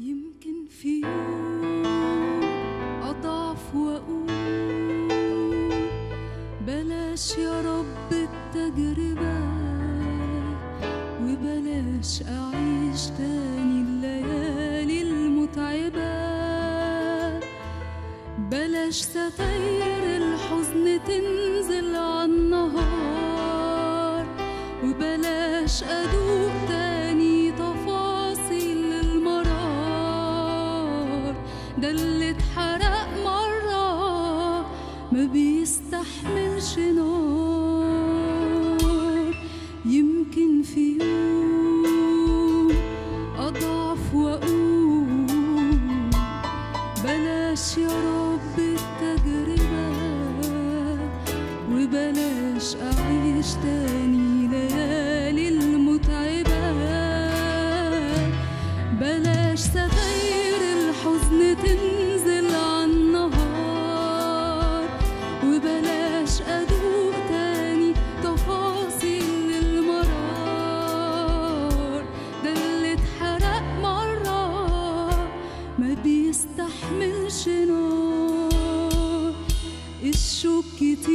يمكن في يوم أضعف وأقول بلاش يا رب التجربة وبلاش أعيش تاني الليالي المتعبة بلاش ستاير الحزن تنزل عالنهار وبلاش أدوق تاني تفاصيل المرار ده اللي اتحرق مرة ما بيستحملش نار يمكن في يوم أضعف وأقول بلاش يا رب التجربة وبلاش أعيش تاني ليالي المتعبة بلاش ستاير الحزن تنزل عالنهار وبلاش أدوق تاني تفاصيل المرار ده اللي اتحرق مرة ما بيستحملش نار الشوك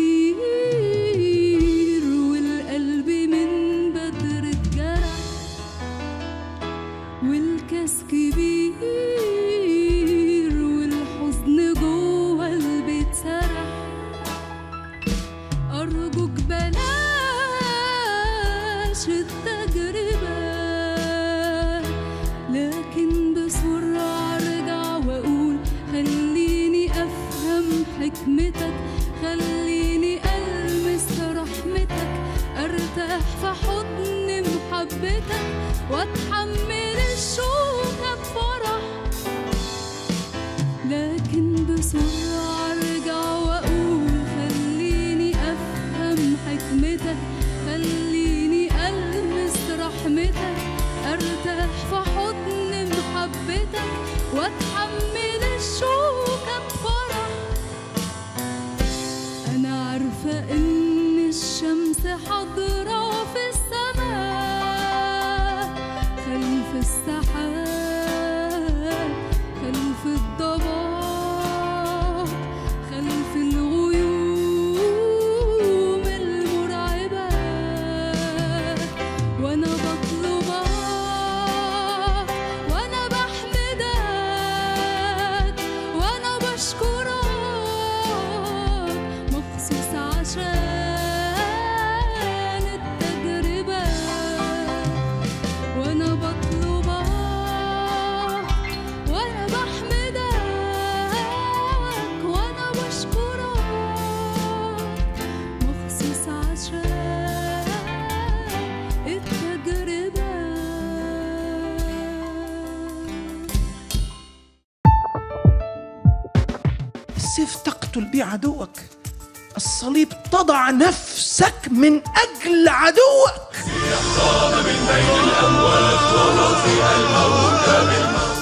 كتير والقلب من بدر اتجرح والكاس كبير والحزن جوه البيت سرح أرجوك بلاش التجربة لكن بسرعة أرجع وأقول خليني أفهم حكمتك خليني ألمس رحمتك أرتاح في حضن محبتك وأتحمل الشوكة بفرح لكن بسرعة أرجع وأقول خليني أفهم حكمتك خليني ألمس رحمتك أرتاح في حضن محبتك وأتحمل الشوكة بفرح أنا عارفة إن الشمس حاضرة في السماء خلف السحاب خلف الضباب خلف الغيوم المرعبة وأنا بطلبك وأنا بحمدك وأنا بشكرك مخصوص عشان التجربة وأنا بطلبك وأنا بحمدك وأنا بشكرك مخصوص عشان التجربة السيف تقتل بيه عدوك الصليب تضع نفسك من أجل عدوك